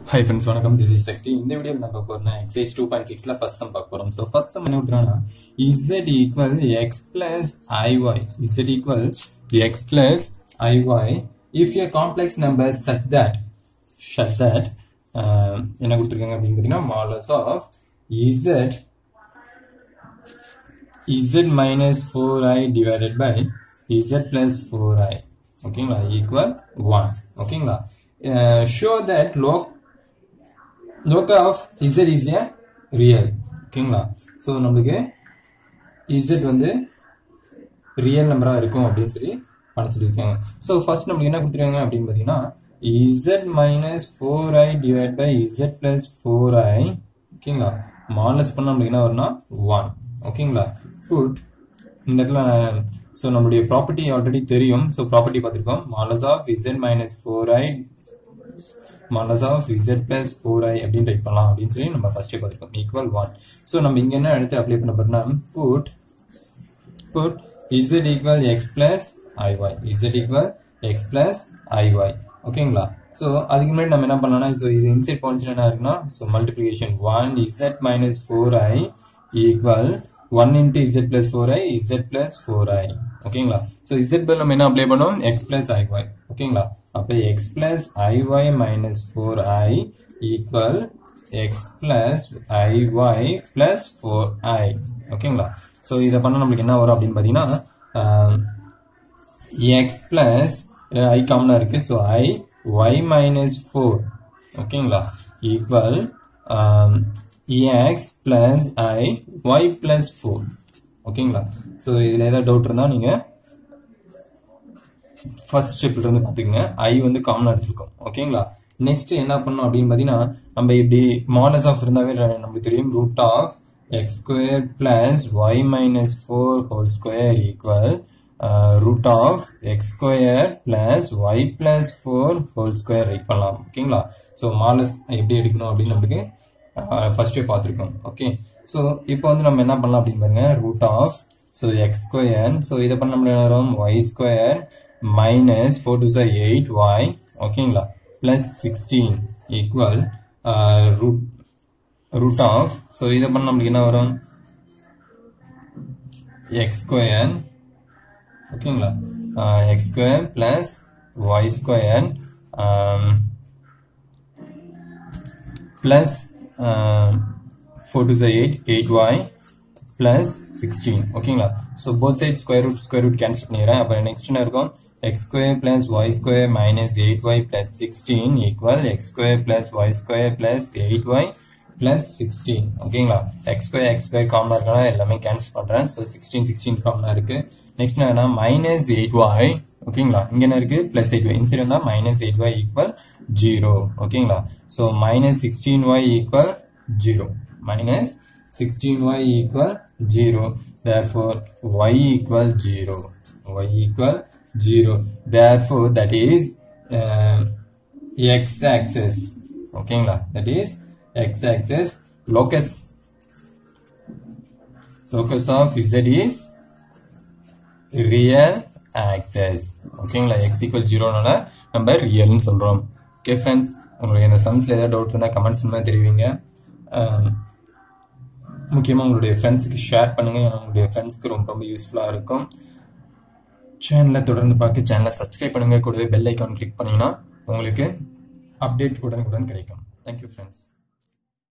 high friends வணக்கம் this is Shakti இந்த video நம்ம போறோம்னா எக்ஸைஸ் டூ பாயிண்ட் சிக்ஸ்ல ஃபர்ஸ்ட் சம் பார்க்க போறோம் ஸோ ஃபர்ஸ்ட் சம் என்ன கொடுத்துறாங்கன்னா z equal x plus i y z equal x plus i y if a complex number such that such that என்ன கொடுத்துருக்காங்க அப்படின்னு பார்த்தீங்கன்னா modulus of z z minus 4i divided by z plus 4i ஓகேங்களா equal 1 ஓகேங்களா show that log log of z is a real ஓகேங்களா so நம்மளுக்கு z வந்து real நம்பரா இருக்கும் அப்படின்னு சொல்லி பண்ண சொல்லியிருக்காங்க ஸோ ஃபர்ஸ்ட் நம்மளுக்கு என்ன கொடுத்துருக்காங்க அப்படின்னு பார்த்தீங்கன்னா z minus 4i divided by z plus 4i ஓகேங்களா மாலஸ் பண்ண நம்மளுக்கு என்ன வரும்னா 1 ஓகேங்களா புட் இந்த இடத்துல ஸோ நம்மளுடைய ப்ராப்பர்ட்டி ஆல்ரெடி தெரியும் ஸோ ப்ராப்பர்ட்டி பார்த்துருக்கோம் modulus of z minus four i modulus of z plus four i அப்படின்னு ரைட் பண்ணலாம் அப்படின்னு சொல்லி நம்ம ஃபர்ஸ்டே பார்த்துருக்கோம் ஈக்குவல் ஒன் ஸோ நம்ம இங்கே என்ன எடுத்து அப்ளை பண்ண போறோம்னா put put z equal x plus i y z equal x plus i y ஓகேங்களா ஸோ அதுக்கு முன்னாடி நம்ம என்ன பண்ணலாம் ஸோ இது இன்சைட் பாயிண்ட்ஸ் என்ன இருக்குன்னா so multiplication one z minus four i equal one into z plus four i z plus four i ஓகேங்களா ஸோ இசட் பில் நம்ம என்ன அப்ளை பண்ணுவோம் எக்ஸ் பிளஸ் ஐஒய் ஓகேங்களா அப்போ x plus i y minus four i equal x plus i y plus four i ஓகேங்களா so இதை பண்ண நம்மளுக்கு என்ன வரும் அப்படின்னு பார்த்தீங்கன்னா எக்ஸ் பிளஸ் ஐ காமனாக இருக்கு so i y minus four ஓகேங்களா equal x plus i y plus four ஓகேங்களா ஸோ இதில் ஏதாவது டவுட் இருந்தால் நீங்கள் ஃபர்ஸ்ட் ஸ்டெப்ல இருந்து பார்த்துக்கங்க ஐ வந்து காமனாக எடுத்துருக்கோம் ஓகேங்களா நெக்ஸ்ட் என்ன பண்ணோம் அப்படின்னு பார்த்தீங்கன்னா நம்ம இப்படி மாடல்ஸ் ஆஃப் இருந்தாவே நமக்கு தெரியும் root of x square plus y minus four whole square equal root of x square plus y plus four whole square write பண்ணலாம் ஓகேங்களா ஸோ மாலஸ் எப்படி எடுக்கணும் அப்படின்னு நம்மளுக்கு ஃபர்ஸ்டே பார்த்துருக்கோம் ஓகே ஸோ இப்போ வந்து நம்ம என்ன பண்ணலாம் அப்படின்னு பாருங்க root of so x square so இதை பண்ண முடியும் y square minus four two சார் எயிட் ஒய் ஓகேங்களா plus sixteen equal root root of so இதை பண்ண நம்மளுக்கு என்ன வரும் எக்ஸ் ஸ்கொயர் ஓகேங்களா x square plus y square plus four two சார் eight eight y plus sixteen ஓகேங்களா so both side square root square root cancel பண்ணிடுறேன் அப்புறம் நெக்ஸ்ட் என்ன இருக்கும் x square plus y square minus eight y plus sixteen equal x square plus y square plus eight y plus sixteen ஓகேங்களா x square x square காமனாக இருக்கா எல்லாமே cancel பண்ணுறேன் so sixteen sixteen காமனாக இருக்கு நெக்ஸ்ட் என்ன மைனஸ் எயிட் ஒய் ஓகேங்களா இங்க என்ன இருக்கு பிளஸ் எயிட் ஒய் இன்சைட் வந்தா minus eight y equal zero ஓகேங்களா so minus sixteen y equal zero minus 16y equal 0 therefore y equal 0 y equal 0 therefore that is uh, x axis ஓகேங்களா that is x axis locus locus of z is real axis ஓகேங்களா x equal 0 னால நம்ம ரியல்னு சொல்றோம் okay friends உங்களுக்கு இந்த சம்ஸ்ல ஏதாவது doubt இருந்தால் comments மூலமா தெரிவிங்க முக்கியமாக உங்களுடைய ஃப்ரெண்ட்ஸுக்கு ஷேர் பண்ணுங்கள் ஏன்னா உங்களுடைய ஃப்ரெண்ட்ஸ்க்கு ரொம்ப ரொம்ப யூஸ்ஃபுல்லாக இருக்கும் சேனலை தொடர்ந்து பார்க்க சேனலை சப்ஸ்கிரைப் பண்ணுங்கள் கூடவே பெல் ஐக்கான் கிளிக் பண்ணிங்கன்னா உங்களுக்கு அப்டேட் உடனுக்குடன் கிடைக்கும் தேங்க்யூ ஃப்ரெண்ட்ஸ்